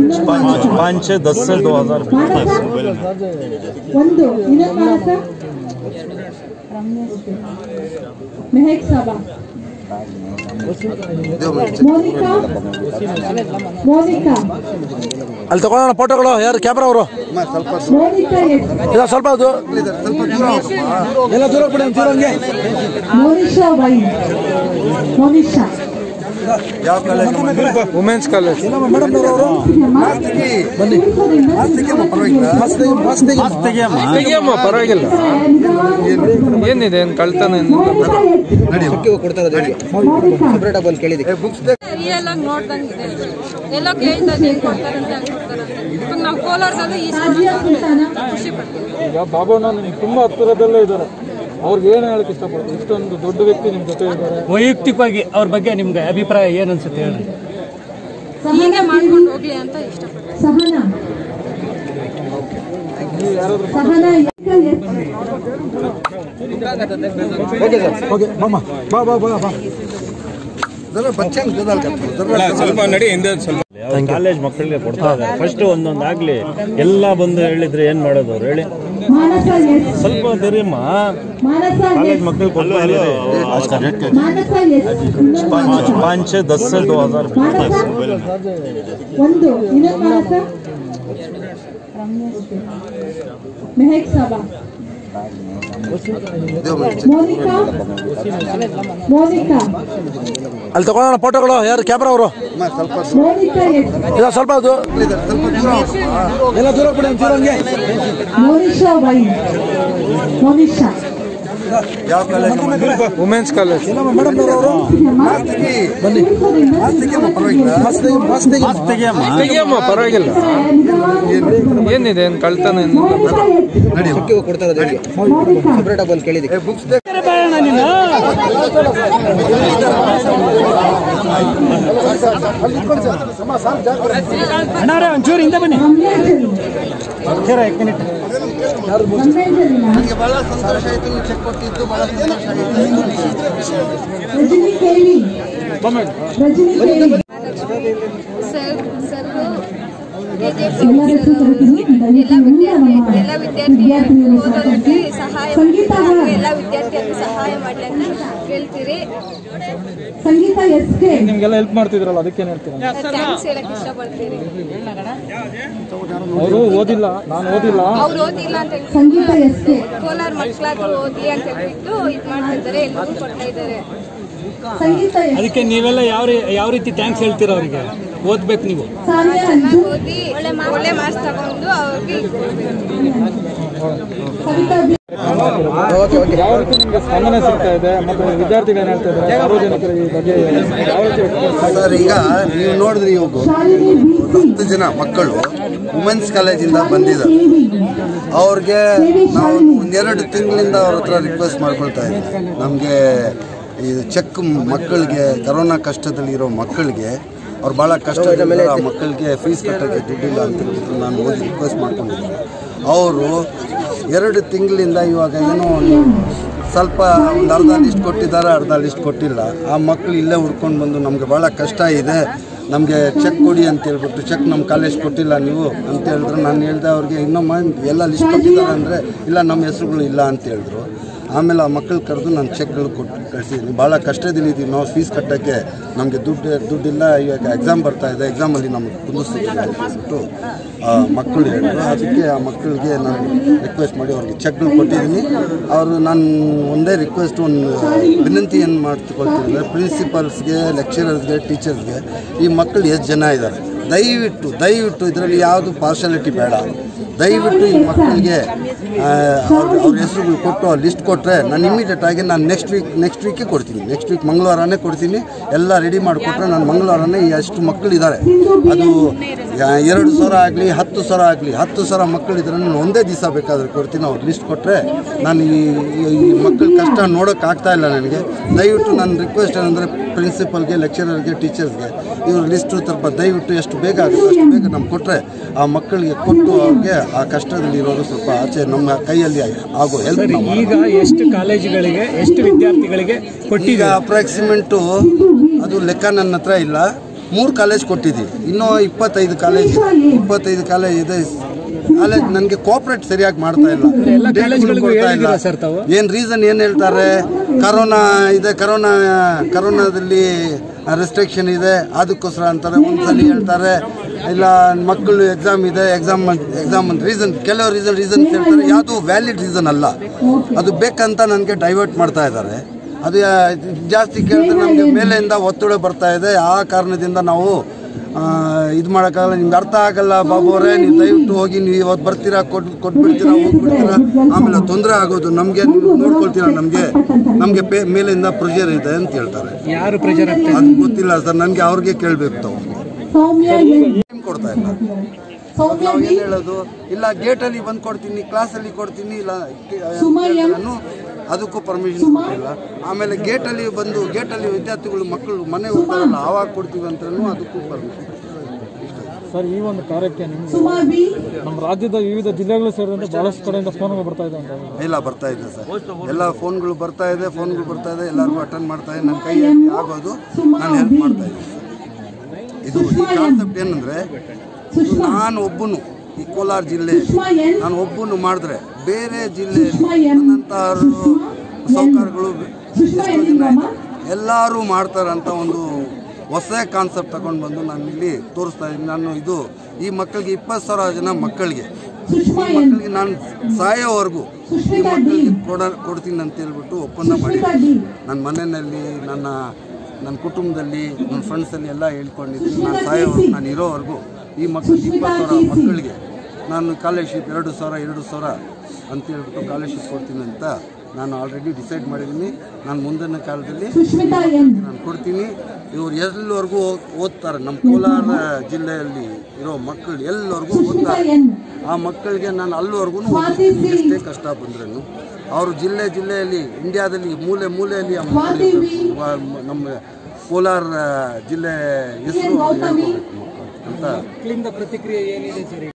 पाँच पाँच छः दस से दो हज़ार ಮಾನಸ ಒಂದು ಇನ್ನೊಂದು ಮಾನಸ ಮೆಹಕ್ ಸಾಬಾ ಮೋನಿಕಾ ಮೋನಿಕಾ ಅಲ್ಲಿ ತಗೊಳ್ಳೋಣ ಫೋಟೋಗಳು ಯಾರು ಕ್ಯಾಮ್ರಾ ಅವರು ಮೋನಿಕಾ ಎಸ್ ಇಲ್ಲ ಸ್ವಲ್ಪ ಅದು ಎಲ್ಲ ದೂರ ಬಿಡಿ ಒಂಚೂರು ಹಂಗೆ Monisha Y Monisha women's college madam ಅವರು ಬನ್ನಿ ತೆಗಿಯಮ್ಮ ಪರವಾಗಿಲ್ಲ ಏನಿದೆ ಏನು ಕಳ್ತನ ಏನಿಲ್ಲ ರಿಯಲ್ ಆಗಿ ನೋಡ್ದಂಗಿದೆ ಎಲ್ಲ ಕೇಳ್ತಾ ಹೆಂಗ್ ಕೊಡ್ತಾರಂತೆ ಹಂಗ್ ಕೊಡ್ತಾರಂತೆ ಇವಾಗ ನಾವು ಕೋಲಾರದಲ್ಲೂ ಈ ಖುಷಿ ಪಡ್ತೀವಿ ಈಗ ಬಾಬಣ್ಣ ನಿಮ್ಗೆ ತುಂಬಾ ಹತ್ತಿರದಲ್ಲೇ ಇದ್ದಾರೆ ಅವ್ರಿಗೆ ಏನು ಹೇಳಕ್ ಇಷ್ಟಪಡ್ತೀವಿ ಇಷ್ಟೊಂದು ದೊಡ್ಡ ವ್ಯಕ್ತಿ ನಿಮ್ಮ ಜೊತೆ ಇದ್ದಾರೆ ವೈಯಕ್ತಿಕವಾಗಿ ಅವ್ರ ಬಗ್ಗೆ ನಿಮ್ಗೆ ಅಭಿಪ್ರಾಯ ಏನು ಅನ್ಸುತ್ತೆ ಹೇಳಿ ಹೀಗೆ ಮಾಡ್ಕೊಂಡು ಹೋಗ್ಲಿ ಅಂತ ಇಷ್ಟಪಡ್ತೀನಿ ಸಹನಾ ಸಹನಾ ಎಸ್ ಓಕೆ ಬಾಮ್ಮ ಬಾ ಬಾ ಬಾ ಬಾ ಕಾಲೇಜ್ ಮಕ್ಕಳಿಗೆ ಕೊಡ್ತಾ ಇದ್ದಾರೆ ಫಸ್ಟ್ ಒಂದೊಂದು ಆಗ್ಲಿ ಎಲ್ಲ ಬಂದು ಹೇಳಿದ್ರೆ ಏನ್ ಮಾಡೋದು ಅವ್ರು ಹೇಳಿ ಮಾನಸ ಎಸ್ ಸ್ವಲ್ಪ ತೆರಿಯಮ್ಮ ಮಾನಸ ಕಾಲೇಜ್ ಎಸ್ ಮಕ್ಕಳಿಗೆ ಕೊಡ್ತಾ ಇದ್ದಾರೆ ಮಾನಸ ಎಸ್ पाँच पाँच छः दस से दो हज़ार ಮಾನಸ ಒಂದು ಇನ್ನೊಂದು ಮಾನಸ ಮೆಹಕ್ ಸಾಬಾ ಮೋನಿಕಾ ಮೋನಿಕಾ ಅಲ್ಲಿ ತಗೊಳ್ಳೋಣ ಫೋಟೋಗಳು ಯಾರು ಕ್ಯಾಮ್ರಾ ಅವರು ಮೋನಿಕಾ ಎಸ್ ಇಲ್ಲ ಸ್ವಲ್ಪ ಅದು ಎಲ್ಲ ದೂರ ಬಿಡಿ ಒಂಚೂರು ಹಂಗೆ Monisha Y Monisha women's college madam ಅವರು ಬನ್ನಿ ತೆಗಿಯಮ್ಮ ಪರವಾಗಿಲ್ಲ ಏನಿದೆ ಏನು ಕಳ್ತನ ಏನಿಲ್ಲ ಅಣ್ಣಾರೇ ಒಂಚೂರು ಹಿಂದೆ ಬನ್ನಿ ರಜನಿ ಕೇಳಿ ರಜನಿ ಕೇಳಿ ಸರ್ ಸರ್ ಎಲ್ಲ ಹೆಸರು ಕರಿತೀನಿ ದಯವಿಟ್ಟು ಮುಂದೆ ನಮ್ಮ ಎಲ್ಲ ವಿದ್ಯಾರ್ಥಿಗಳು ವಿದ್ಯಾರ್ಥಿಗಳು ಓದೋದಕ್ಕೆ ಸಹಾಯ ಸಂಗೀತ ಎಲ್ಲ ವಿದ್ಯಾರ್ಥಿಗಳಿಗೆ ಸಹಾಯ ಮಾಡ್ಲಿ ಅಂತ ಕೇಳ್ತೀರಿ ಸಂಗೀತ ಎಸ್ ಕೆ ನಿಮ್ಗೆಲ್ಲ ಹೆಲ್ಪ್ ಮಾಡ್ತಿದ್ರಲ್ಲ ಅದಕ್ಕೇನು ಹೇಳ್ತೀರಾ ಥ್ಯಾಂಕ್ಸ್ ಹೇಳಕ್ ಇಷ್ಟಪಡ್ತೀರಿ ಅವರು ಓದಿಲ್ಲ ನಾನು ಓದಿಲ್ಲ ಅವ್ರು ಓದಿಲ್ಲ ಅಂತ ಹೇಳ್ಬಿಟ್ಟು ಸಂಗೀತ ಎಸ್ ಕೆ ಕೋಲಾರ ಮಕ್ಕಳಾದ್ರೂ ಓದಿ ಅಂತ ಹೇಳ್ಬಿಟ್ಟು ಇದು ಮಾಡ್ತಿದ್ದಾರೆ ಎಲ್ಲರಿಗೂ ಕೊಡ್ತಾ ಇದ್ದಾರೆ ಸಂಗೀತ ಎಸ್ ಅದಕ್ಕೆ ನೀವೆಲ್ಲ ಯಾವ ರೀ- ಯಾವ ರೀತಿ ಥ್ಯಾಂಕ್ಸ್ ಹೇಳ್ತೀರಾ ಅವರಿಗೆ ಓದ್ಬೇಕು ನೀವು ಸಾನಿಯಾ ಅಂಜು ಓದಿ ಒಳ್ಳೆ ಒಳ್ಳೆ ಮಾರ್ಕ್ಸ್ ತಗೊಂಡು ಅವ್ರಿಗೆ ಇದ್ ಕೊಡ್ಬೇಕು. ಕವಿತಾ ಬಿ ಯಾವ ರೀತಿ ನಿಮ್ಗೆ ಸ್ಪಂದನೆ ಸಿಗ್ತಾ ಇದೆ ಮತ್ತೆ ವಿದ್ಯಾರ್ಥಿಗಳು ಏನ್ ಹೇಳ್ತಾ ಇದ್ದಾರೆ ಸಾರ್ವಜನಿಕರು ಈ ಬಗ್ಗೆ ಯಾವ ರೀತಿ ವ್ಯಕ್ತಪಡಿಸ್ತಾ ಇದ್ದಾರೆ? ಸರ್ ಈಗ ನೀವು ನೋಡಿದ್ರೆ ಇವಾಗ ಶಾಲಿನಿ ಬಿ ಹತ್ತು ಜನ ಮಕ್ಕಳು ವುಮೆನ್ಸ್ ಕಾಲೇಜಿಂದ ಬಂದಿದ್ದಾರೆ ದೇವಿ ಅವ್ರಿಗೆ ನಾವು ಒಂದೆರಡು ತಿಂಗಳಿಂದ ಅವ್ರ ಹತ್ರ ರಿಕ್ವೆಸ್ಟ್ ಮಾಡ್ಕೊಳ್ತಾ ಇದ್ದೀವಿ ನಮಗೆ ಇದು ಚೆಕ್ ಮಕ್ಕಳಿಗೆ ಕರೋನಾ ಕಷ್ಟದಲ್ಲಿರೋ ಮಕ್ಕಳಿಗೆ ಅವ್ರು ಭಾಳ ಕಷ್ಟದಲ್ಲಿರೋ ಆ ಮಕ್ಕಳಿಗೆ ಫೀಸ್ ಕಟ್ಟೋಕ್ಕೆ ದುಡ್ಡಿಲ್ಲ ಅಂತ ಹೇಳ್ಬಿಟ್ಟು ನಾನು ಓದಿ ರಿಕ್ವೆಸ್ಟ್ ಮಾಡ್ಕೊಂಡಿದ್ದೀನಿ ಅವರು ಎರಡು ತಿಂಗಳಿಂದ ಇವಾಗ ಏನೋ ಒಂದು ಸ್ವಲ್ಪ ಒಂದು ಅರ್ಧ ಲಿಸ್ಟ್ ಕೊಟ್ಟಿದ್ದಾರೆ ಅರ್ಧ ಲಿಸ್ಟ್ ಕೊಟ್ಟಿಲ್ಲ ಆ ಮಕ್ಕಳು ಇಲ್ಲೇ ಹುಡ್ಕೊಂಡು ಬಂದು ನಮಗೆ ಭಾಳ ಕಷ್ಟ ಇದೆ ನಮಗೆ ಚೆಕ್ ಕೊಡಿ ಅಂತ ಹೇಳ್ಬಿಟ್ಟು ಚೆಕ್ ನಮ್ಮ ಕಾಲೇಜ್ ಕೊಟ್ಟಿಲ್ಲ ನೀವು ಅಂತ ಹೇಳಿದ್ರು ನಾನು ಹೇಳಿದೆ ಅವ್ರಿಗೆ ಇನ್ನೊಮ್ಮೆ ಎಲ್ಲ ಲಿಸ್ಟ್ ಕೊಟ್ಟಿದ್ದಾರೆ ಅಂದರೆ ಇಲ್ಲ ನಮ್ಮ ಹೆಸರುಗಳು ಇಲ್ಲ ಅಂತ ಹೇಳಿದ್ರು ಆಮೇಲೆ ಆ ಮಕ್ಕಳು ಕರೆದು ನಾನು ಚೆಕ್ಗಳು ಕೊಟ್ಟು ಕಳಿಸಿದ್ದೀನಿ ಭಾಳ ಕಷ್ಟದಲ್ಲಿದ್ದೀವಿ ನಾವು ಫೀಸ್ ಕಟ್ಟೋಕ್ಕೆ ನಮಗೆ ದುಡ್ಡು ದುಡ್ಡಿಲ್ಲ ಇವಾಗ ಎಕ್ಸಾಮ್ ಬರ್ತಾ ಇದೆ ಎಕ್ಸಾಮಲ್ಲಿ ನಮಗೆ ಕುಂದಿಸ್ತಿದ್ದೀವಿ ಅಂತ ಹೇಳ್ಬಿಟ್ಟು ಆ ಮಕ್ಕಳು ಹೇಳಿದ್ರು ಅದಕ್ಕೆ ಆ ಮಕ್ಕಳಿಗೆ ನಾನು ರಿಕ್ವೆಸ್ಟ್ ಮಾಡಿ ಅವ್ರಿಗೆ ಚೆಕ್ಗಳು ಕೊಟ್ಟಿದ್ದೀನಿ ಅವರು ನಾನು ಒಂದೇ ರಿಕ್ವೆಸ್ಟ್ ಒಂದು ವಿನಂತಿ ಏನು ಮಾಡ್ಕೊಳ್ತೀನಿ ಅಂದರೆ ಪ್ರಿನ್ಸಿಪಲ್ಸ್ಗೆ ಲೆಕ್ಚರರ್ಸ್ಗೆ ಟೀಚರ್ಸ್ಗೆ ಈ ಮಕ್ಕಳು ಎಷ್ಟು ಜನ ಇದ್ದಾರೆ ದಯವಿಟ್ಟು ದಯವಿಟ್ಟು ಇದರಲ್ಲಿ ಯಾವುದು ಪಾರ್ಶಾಲಿಟಿ ಬೇಡ ದಯವಿಟ್ಟು ಈ ಮಕ್ಕಳಿಗೆ ಆ, ಅವ್ರ ಅವ್ರ ಹೆಸರುಗಳು ಕೊಟ್ಟು ಆ ಲಿಸ್ಟ್ ಕೊಟ್ಟರೆ ನಾನು ಇಮಿಡಿಯೇಟ್ ಆಗಿ ನಾನು ನೆಕ್ಸ್ಟ್ ವೀಕ್ ನೆಕ್ಸ್ಟ್ ವೀಕೇ ಕೊಡ್ತೀನಿ ನೆಕ್ಸ್ಟ್ ವೀಕ್ ಮಂಗಳವಾರನೇ ಕೊಡ್ತೀನಿ ಎಲ್ಲ ರೆಡಿ ಮಾಡಿಕೊಟ್ರೆ ನಾನು ಮಂಗಳವಾರನೇ ಎಷ್ಟು ಮಕ್ಕಳಿದ್ದಾರೆ ಅದು ಆ, ಎರಡು ಸಾವಿರ ಆಗಲಿ ಹತ್ತು ಸಾವಿರ ಆಗಲಿ ಹತ್ತು ಸಾವಿರ ಮಕ್ಕಳಿದ್ರೆ ನಾನು ಒಂದೇ ದಿವಸ ಬೇಕಾದ್ರೆ ಕೊಡ್ತೀನಿ ಅವ್ರು ಲಿಸ್ಟ್ ಕೊಟ್ಟರೆ ನಾನು ಈ ಈ- ಈ ಮಕ್ಕಳ ಕಷ್ಟ ನೋಡೋಕೆ ಆಗ್ತಾ ಇಲ್ಲ ನನಗೆ ದಯವಿಟ್ಟು ನನ್ನ ರಿಕ್ವೆಸ್ಟ್ ಏನಂದರೆ ಪ್ರಿನ್ಸಿಪಲ್ಗೆ ಲೆಕ್ಚರರ್ಗೆ ಟೀಚರ್ಸ್ಗೆ ಇವ್ರ ಲಿಸ್ಟು ಸ್ವಲ್ಪ ದಯವಿಟ್ಟು ಎಷ್ಟು ಬೇಗ ಆಗುತ್ತೆ ಅಷ್ಟು ಬೇಗ ನಮ್ಗೆ ಕೊಟ್ಟರೆ ಆ ಮಕ್ಕಳಿಗೆ ಕೊಟ್ಟು ಅವ್ರಿಗೆ ಆ ಕಷ್ಟದಲ್ಲಿ ಇರೋರು ಸ್ವಲ್ಪ ಆಚೆ ನಮ್ಮ ಕೈಯಲ್ಲಿ ಆಗೋ ಹೆಲ್ಪ್ ಈಗ ಎಷ್ಟು ಕಾಲೇಜುಗಳಿಗೆ ಎಷ್ಟು ವಿದ್ಯಾರ್ಥಿಗಳಿಗೆ ಈಗ ಕೊಟ್ಟಿಗ ಅಪ್ರಾಕ್ಸಿಮೆಂಟು ಅದು ಲೆಕ್ಕ ನನ್ನ ಹತ್ರ ಇಲ್ಲ ಮೂರು ಕಾಲೇಜ್ ಕೊಟ್ಟಿದ್ದೀವಿ ಇನ್ನೂ ಇಪ್ಪತ್ತೈದು ಕಾಲೇಜ್ ಇಪ್ಪತ್ತೈದು ಕಾಲೇಜ್ ಇದೆ ಕಾಲೇಜ್ ನನಗೆ ಕೋಆಪರೇಟ್ ಸರಿಯಾಗಿ ಮಾಡ್ತಾ ಇಲ್ಲ ಕಾಲೇಜ್ಗಳಿಗೂ ಕೊಡ್ತಾ ಇಲ್ಲ. ಹೇಳಿದ್ದೀರಾ ಸರ್ ತಾವು? ಏನ್ ರೀಸನ್ ಏನ್ ಹೇಳ್ತಾರೆ ಕರೋನಾ ಇದೆ ಕರೋನಾ ಕರೋನಾದಲ್ಲಿ ರೆಸ್ಟ್ರಿಕ್ಷನ್ ಇದೆ ಅದಕ್ಕೋಸ್ಕರ ಅಂತಾರೆ ಒಂದ್ಸಲಿ ಹೇಳ್ತಾರೆ ಇಲ್ಲ ಮಕ್ಕಳು ಎಕ್ಸಾಮ್ ಇದೆ ಎಕ್ಸಾಮ್ ಎಕ್ಸಾಮ್ ಅಂತ ರೀಸನ್ ಕೆಲವು ರೀಸನ್ ರೀಸನ್ ಹೇಳ್ತಾರೆ ಯಾವುದು ವ್ಯಾಲಿಡ್ ರೀಸನ್ ಅಲ್ಲ ಅದು ಬೇಕಂತ ನನಗೆ ಡೈವರ್ಟ್ ಮಾಡ್ತಾ ಇದ್ದಾರೆ ಅದು ಯಾ- ಜಾಸ್ತಿ ಕೇಳಿದ್ರೆ ನಮಗೆ ಮೇಲೆಯಿಂದ ಒತ್ತಡ ಬರ್ತಾ ಇದೆ ಆ ಕಾರಣದಿಂದ ನಾವು ಇದು ಮಾಡೋಕ್ಕಾಗಲ್ಲ ನಿಮ್ಗೆ ಅರ್ಥ ಆಗಲ್ಲ ಬಾಬು ಅವರೇ ನೀವು ದಯವಿಟ್ಟು ಹೋಗಿ ನೀವು ಇವತ್ತು ಬರ್ತೀರಾ ಕೊಟ್ಟು ಕೊಟ್ಬಿಡ್ತೀರಾ ಹೋಗ್ಬಿಡ್ತೀರಾ ಆಮೇಲೆ ತೊಂದರೆ ಆಗೋದು ನಮಗೆ ನೋಡ್ಕೊಳ್ತೀರಾ ನಮಗೆ ನಮಗೆ ಪೇ ಮೇಲಿಂದ ಪ್ರೆಷರ್ ಇದೆ ಅಂತ ಹೇಳ್ತಾರೆ ಯಾರು ಪ್ರೆಷರ್ ಆಗ್ತಾರೆ ಅದು ಗೊತ್ತಿಲ್ಲ ಸರ್ ನನಗೆ ಅವ್ರಿಗೆ ಕೇಳಬೇಕು ತಾವು ಸೌಮ್ಯ ಎನ್ ಟೈಮ್ ಕೊಡ್ತಾ ಇಲ್ಲ ಸೌಮ್ಯ ನಾವು ಬಿ ಏನು ಹೇಳೋದು ಇಲ್ಲ ಗೇಟಲ್ಲಿ ಬಂದು ಕೊಡ್ತೀನಿ ಕ್ಲಾಸಲ್ಲಿ ಕೊಡ್ತೀನಿ ಇಲ್ಲ ಸುಮಾ ಎಂ. ನಾನು ಅದಕ್ಕೂ ಪರ್ಮಿಷನ್ ಕೊಟ್ಟಿಲ್ಲ ಆಮೇಲೆ ಗೇಟಲ್ಲಿ ಬಂದು ಗೇಟಲ್ಲಿ ವಿದ್ಯಾರ್ಥಿಗಳು ಮಕ್ಕಳು ಮನೆ ಹೋಗ್ತಾರಲ್ಲ ಆವಾಗ ಕೊಡ್ತೀವಿ ಅಂತಲೂ ಅದಕ್ಕೂ ಪರ್ಮಿಷನ್ ಸರ್ ಈ ಒಂದು ಕಾರ್ಯಕ್ಕೆ ನಿಮ್ಗೆ ಸುಮಾ ಬಿ ನಮ್ಮ ರಾಜ್ಯದ ವಿವಿಧ ಜಿಲ್ಲೆಗಳು ಸೇರಿದಂತೆ ಬಹಳಷ್ಟು ಕಡೆಯಿಂದ ಫೋನ್ಗಳು ಬರ್ತಾ ಇದೆ ಅಂತ ಇಲ್ಲ ಬರ್ತಾ ಇದೆ ಸರ್ ಎಲ್ಲ ಫೋನ್ಗಳು ಬರ್ತಾ ಇದೆ ಫೋನ್ಗಳು ಬರ್ತಾ ಇದೆ ಎಲ್ಲರಿಗೂ ಅಟೆಂಡ್ ಮಾಡ್ತಾ ಇದೆ ನನ್ನ ಕೈಯಲ್ಲಿ ಆಗೋದು ನಾನು ಹೆಲ್ಪ್ ಮಾಡ್ತಾ ಇದ್ದೀನಿ ಇದು ಈ ಕಾನ್ಸೆಪ್ಟ್ ಏನಂದ್ರೆ ಇದು ನಾನು ಒಬ್ಬನು ಈ ಕೋಲಾರ ಜಿಲ್ಲೆ ಸುಷ್ಮಾ ಎನ್ ನಾನು ಒಬ್ಬನು ಮಾಡಿದ್ರೆ ಬೇರೆ ಜಿಲ್ಲೆಯಲ್ಲಿ ಸುಷ್ಮಾ ಎನ್ ನನ್ನಂತಹರು ಸೌಕರ್ಯಗಳು ಸುಷ್ಮಾ ಎಷ್ಟೋ ಎನ್ ಜನ ಮಾಮ ಇದ್ದಾರೆ. ಎಲ್ಲರೂ ಮಾಡ್ತಾರಂತ ಒಂದು ಹೊಸ ಕಾನ್ಸೆಪ್ಟ್ ತಗೊಂಡು ಬಂದು ನಾನು ಇಲ್ಲಿ ತೋರಿಸ್ತಾ ಇದ್ದೀನಿ ನಾನು ಇದು ಈ ಮಕ್ಕಳಿಗೆ ಇಪ್ಪತ್ತು ಸಾವಿರ ಜನ ಮಕ್ಕಳಿಗೆ ಸುಷ್ಮಾ ಈ ಎನ್ ಮಕ್ಕಳಿಗೆ ನಾನು ಸಾಯೋವರೆಗೂ ಈ ಸುಷ್ಮಿತಾ ಡಿ ಮಕ್ಕಳಿಗೆ ಕೊಡ ಕೊಡ್ತೀನಿ ಅಂತ ಹೇಳ್ಬಿಟ್ಟು ಒಪ್ಪಂದ ಮಾಡಿ ಸುಷ್ಮಿತಾ ಡಿ ನನ್ನ ಮನೆಯಲ್ಲಿ ನನ್ನ ನನ್ನ ಕುಟುಂಬದಲ್ಲಿ ನನ್ನ ಫ್ರೆಂಡ್ಸಲ್ಲಿ ಎಲ್ಲ ಹೇಳ್ಕೊಂಡಿದ್ದೀನಿ ನಾನು ಸುಷ್ಮಿತಾ ಸಾಯೋವರೆಗೂ ಡಿ. ನಾನು ಇರೋವರೆಗೂ ಈ ಮಕ್ಕಳಿಗೆ ಇಪ್ಪತ್ತು ಸಾವಿರ ಮಕ್ಕಳಿಗೆ ನಾನು ಸ್ಕಾಲರ್ಶಿಪ್ ಎರಡು ಸಾವಿರ ಎರಡು ಸಾವಿರ ಅಂತ ಹೇಳ್ಬಿಟ್ಟು ಸ್ಕಾಲರ್ಶಿಪ್ ಕೊಡ್ತೀನಿ ಅಂತ ನಾನು ಆಲ್ರೆಡಿ ಡಿಸೈಡ್ ಮಾಡಿದ್ದೀನಿ ನಾನು ಮುಂದಿನ ಕಾಲದಲ್ಲಿ ಸುಷ್ಮಿತಾ ಎನ್ ನಾನು ಕೊಡ್ತೀನಿ ಇವ್ರು ಎಲ್ಲವರೆಗೂ ಓದ್ತಾರೆ ನಮ್ಮ ಕೋಲಾರ ಜಿಲ್ಲೆಯಲ್ಲಿ ಇರೋ ಮಕ್ಕಳು ಎಲ್ಲವರೆಗೂ ಸುಷ್ಮಿತಾ ಓದ್ತಾರೆ ಎನ್ ಆ ಮಕ್ಕಳಿಗೆ ನಾನು ಅಲ್ಲಿವರೆಗೂ ಸ್ವಾತಿ ಸಿ. ಎಷ್ಟೇ ಕಷ್ಟ ಬಂದ್ರೂ ಅವರು ಜಿಲ್ಲೆ ಜಿಲ್ಲೆಯಲ್ಲಿ ಇಂಡಿಯಾದಲ್ಲಿ ಮೂಲೆ ಮೂಲೆಯಲ್ಲಿ ಆ ಸ್ವಾತಿ ಮಕ್ಕಳು ವಿ. ವ- ನಮ್ಮ ಕೋಲಾರ ಜಿಲ್ಲೆ ಹೆಸರು ಗೌತಮಿ. ಅಂತ ಮಕ್ಕಳಿಂದ ಪ್ರತಿಕ್ರಿಯೆ ಏನಿದೆ ಸರ್